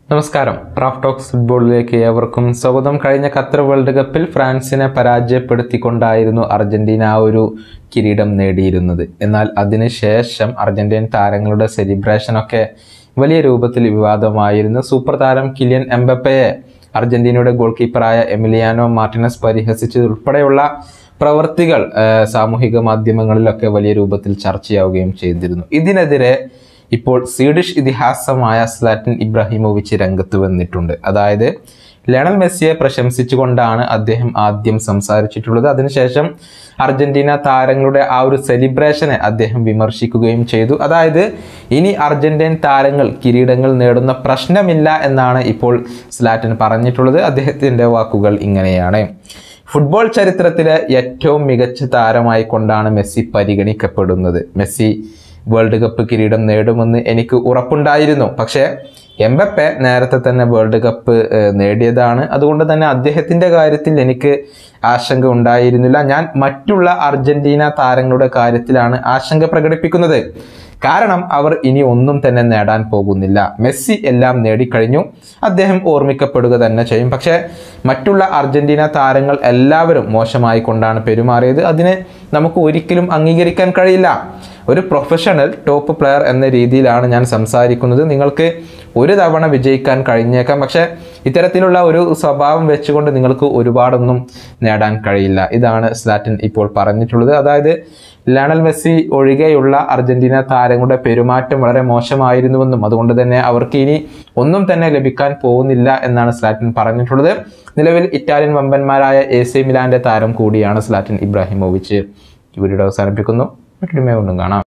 നമസ്കാരം Raf talks ഫുട്ബോളിലേക്ക് ഏവർക്കും സ്വാഗതം കഴിഞ്ഞ ഖത്തർ വേൾഡ് കപ്പിൽ ഫ്രാൻസിനെ പരാജയപ്പെടുത്തിക്കൊണ്ടായിരുന്നു അർജന്റീന ആ ഒരു കിരീടം നേടിയിരുന്നത് എന്നാൽ അതിനുശേഷം അർജന്റീൻ താരങ്ങളുടെ സെലിബ്രേഷനൊക്കെ വലിയ രൂപത്തിൽ വിവാദമായിരുന്നു സൂപ്പർ താരം കിലിയൻ എംബപ്പയെ അർജന്റീനയുടെ ഗോൾ കീപ്പറായ എമിലിയാനോ മാർട്ടിനസ് പരിഹസിച്ചത് ഉൾപ്പെടെയുള്ള പ്രവർത്തികൾ ആ, സാമൂഹിക മാധ്യമങ്ങളിലൊക്കെ വലിയ രൂപത്തിൽ ചർച്ചയാവുകയും ചെയ്തിരുന്നു ഇതിനെതിരെ ഇപ്പോൾ സ്വീഡിഷ് ഇതിഹാസമായ സ്ലാറ്റിൻ ഇബ്രാഹിമോവിച്ച് രംഗത്ത് വന്നിട്ടുണ്ട് അതായത് ലയണൽ മെസ്സിയെ പ്രശംസിച്ചുകൊണ്ടാണ് അദ്ദേഹം ആദ്യം സംസാരിച്ചിട്ടുള്ളത് അതിനുശേഷം അർജന്റീന താരങ്ങളുടെ ആ ഒരു സെലിബ്രേഷനെ അദ്ദേഹം വിമർശിക്കുകയും ചെയ്തു അതായത് ഇനി അർജന്റീൻ താരങ്ങൾ കിരീടങ്ങൾ നേടുന്ന പ്രശ്നമില്ല എന്നാണ് ഇപ്പോൾ സ്ലാറ്റിൻ പറഞ്ഞിട്ടുള്ളത് അദ്ദേഹത്തിൻ്റെ വാക്കുകൾ ഇങ്ങനെയാണ് ഫുട്ബോൾ ചരിത്രത്തിലെ ഏറ്റവും മികച്ച താരമായി കൊണ്ടാണ് മെസ്സി പരിഗണിക്കപ്പെടുന്നത് മെസ്സി വേൾഡ് കപ്പ് കിരീടം നേടുമെന്ന് എനിക്ക് ഉറപ്പുണ്ടായിരുന്നു പക്ഷേ എംബപ്പെ നേരത്തെ തന്നെ വേൾഡ് കപ്പ് ഏഹ്, നേടിയതാണ് അതുകൊണ്ട് തന്നെ അദ്ദേഹത്തിൻ്റെ കാര്യത്തിൽ എനിക്ക് ആശങ്ക ഉണ്ടായിരുന്നില്ല ഞാൻ മറ്റുള്ള അർജന്റീന താരങ്ങളുടെ കാര്യത്തിലാണ് ആശങ്ക പ്രകടിപ്പിക്കുന്നത് കാരണം അവർ ഇനി ഒന്നും തന്നെ നേടാൻ പോകുന്നില്ല മെസ്സി എല്ലാം നേടിക്കഴിഞ്ഞു അദ്ദേഹം ഓർമ്മിക്കപ്പെടുക തന്നെ ചെയ്യും പക്ഷേ മറ്റുള്ള അർജന്റീന താരങ്ങൾ എല്ലാവരും മോശമായി കൊണ്ടാണ് പെരുമാറിയത് അതിനെ നമുക്ക് ഒരിക്കലും അംഗീകരിക്കാൻ കഴിയില്ല ഒരു പ്രൊഫഷണൽ ടോപ്പ് പ്ലെയർ എന്ന രീതിയിലാണ് ഞാൻ സംസാരിക്കുന്നത് നിങ്ങൾക്ക് ഒരു തവണ വിജയിക്കാൻ കഴിഞ്ഞേക്കാം പക്ഷേ ഇത്തരത്തിലുള്ള ഒരു സ്വഭാവം വെച്ചുകൊണ്ട് നിങ്ങൾക്ക് ഒരുപാടൊന്നും നേടാൻ കഴിയില്ല ഇതാണ് സ്ലാറ്റിൻ ഇപ്പോൾ പറഞ്ഞിട്ടുള്ളത് അതായത് ലയണൽ മെസ്സി ഒഴികെയുള്ള അർജന്റീന താരങ്ങളുടെ പെരുമാറ്റം വളരെ മോശമായിരുന്നുവെന്നും അതുകൊണ്ട് തന്നെ അവർക്ക് ഇനി ഒന്നും തന്നെ ലഭിക്കാൻ പോകുന്നില്ല എന്നാണ് സ്ലാറ്റിൻ പറഞ്ഞിട്ടുള്ളത് നിലവിൽ ഇറ്റാലിയൻ വമ്പന്മാരായ എ സി മിലാന്റെ താരം കൂടിയാണ് സ്ലാറ്റിൻ ഇബ്രാഹിമോവിച്ച് ഈ വീഡിയോ അവസാനിപ്പിക്കുന്നു മറ്റൊരു ഒന്നും കാണാം